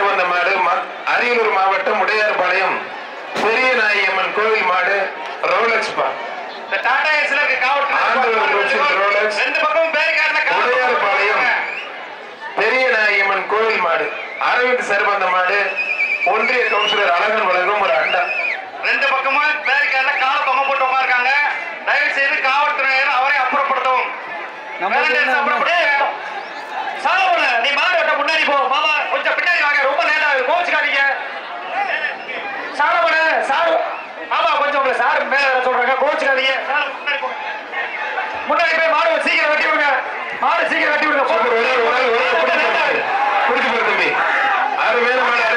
சர்வந்த மாடு ம- அரியலூர் மாவட்டம் உடையார்பாளையம் பெரிய நாயம்மன் கோவில் மாடு ரோலக்ஸ் பா இந்த டாடா ஏஸ்ல இருக்க ஆண்டவர் ரோட்ஸின் காவல் ரோலக்ஸ். ரெண்டு பக்கமும் பேரிகார்ட்ல காவல் உடையார்பாளையம் பெரிய நாயம்மன் கோவில் மாடு அரவிந்த் சர்வந்த மாடு ஒன்றிய கவுன்சிலர் அழகன் வழங்கும் ஒரு அண்டா ரெண்டு பக்கமும் பேரிகார்ட்ல கால தொங்க போட்டு உட்கார்க்காங்க தயவு செய்து காவல்துறையினர் அவரை அப்புறப்படுத்தவும் வேலண்டைன்ஸ் அப்புறப்படுத்துங்க. சாலமோன, நீ மாடு வெட்ட முன்னாடி போ மாமா கொஞ்சம் பின்னாடி வாங்க ரொம்ப லேட் ஆகுது கோச்சுக்காதீங்க சாலமோன சாரு ஆமா கொஞ்சம் உங்களை சாரு மேல வர சொல்றாங்க கோச்சுக்காதீங்க சாரு, முன்னாடி போங்க முன்னாடி போய் மாடு சீக்கிரம் வெட்டி விடுங்க மாடு சீக்கிரம் வெட்டி விடுங்க ஒரு ஆள், ஒரு ஆள், ஒரு ஆள் பிடிச்சு லேட் போடு. ஆகுது. பிடிச்சு போடு தம்பி அருமையான மாடு